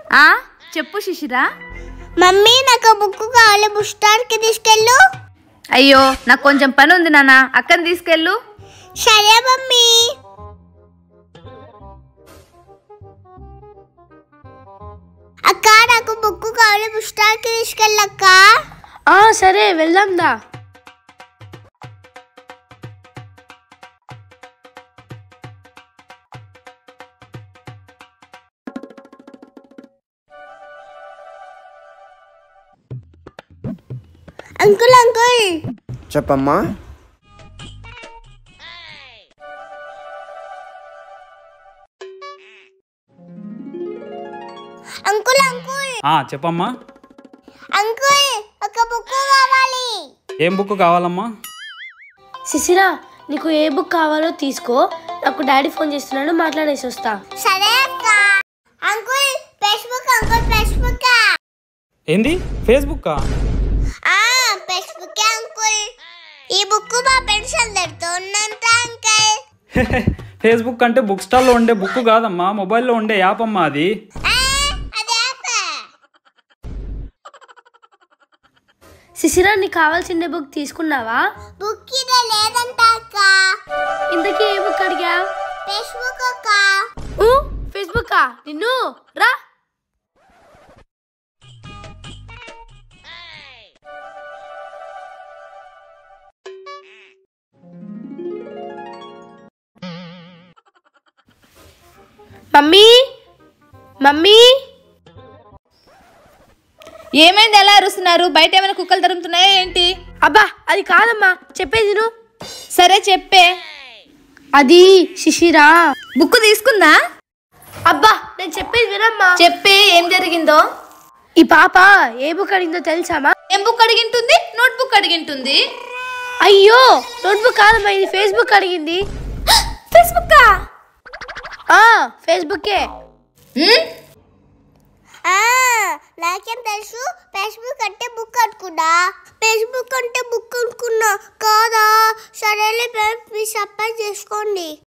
ఆ చెప్పు శిశిరా మమ్మీ నాకు బుక్ కావాలి బుక్ స్టార్కి తీసుకెళ్ళు అయ్యో నాకు కొంచెం పని ఉంది నాన్న అక్కని తీసుకెళ్ళు సరే మమ్మీ అక్క నాకు బుక్ కావాలి బుక్ స్టార్కి తీసుకెళ్ళక్క ఆ సరే వెళ్దాం దా అంకుల్ అంకుల్ చెప్పమ్మా అంకుల్ అంకుల్ ఆ, చెప్పమ్మా అంకుల్ ఒక బుక్ కావాలి ఏం బుక్ కావాలమ్మా శిశిరా నీకు ఏ బుక్ కావాలో తీసుకో నాకు డాడీ ఫోన్ చేస్తున్నాడు మాట్లాడేసి వస్తా సరే అక్క అంకుల్ ఫేస్బుక్ అంకుల్ ఫేస్బుక్ ఏంది ఫేస్బుక్కా ఆ ఫేస్బుక్ అంకుల్ ఈ బుక్ మా ఫ్రెండ్స్ అందరితో ఉన్నంత అంకుల్ ఫేస్బుక్ అంటే బుక్ స్టాల్లో ఉండే బుక్ కాదమ్మా మొబైల్లో ఉండే యాప్ అమ్మా అది ఆ, అదే అక్క శిశిరా నీకు కావాల్సిన బుక్ తీసుకున్నావా బుక్ ఇదే లేదంట అక్క ఇంతకీ ఏ బుక్ అడిగా ఫేస్బుక్ అక్క ఫేస్బుక్ నిన్ను రా మమ్మీ మమ్మీ ఏమైంది ఎలా అరుస్తున్నారు బయట ఏమైనా కుక్కలు తరుముతున్నాయా ఏంటి అబ్బా అది కాదమ్మా చెప్పేది నువ్వు సరే చెప్పే అది శిశిరా బుక్ తీసుకుందా అబ్బా నేను చెప్పేది వినమ్మా చెప్పే ఏం జరిగిందో ఈ పాప ఏ బుక్ అడిగిందో తెలుసామా ఏం బుక్ అడిగింటుంది నోట్ బుక్ అడిగింటుంది అయ్యో నోట్బుక్ కాదమ్మా ఇది ఫేస్బుక్ అడిగింది ఫేస్బుక్ ఆ ఫేస్బుకే ఆ నాకేం తెలుసు ఫేస్బుక్ అంటే బుక్ అనుకున్నా ఫేస్బుక్ అంటే బుక్ అనుకున్నా కాదా సరేలే మీ సప్లై చేసుకోండి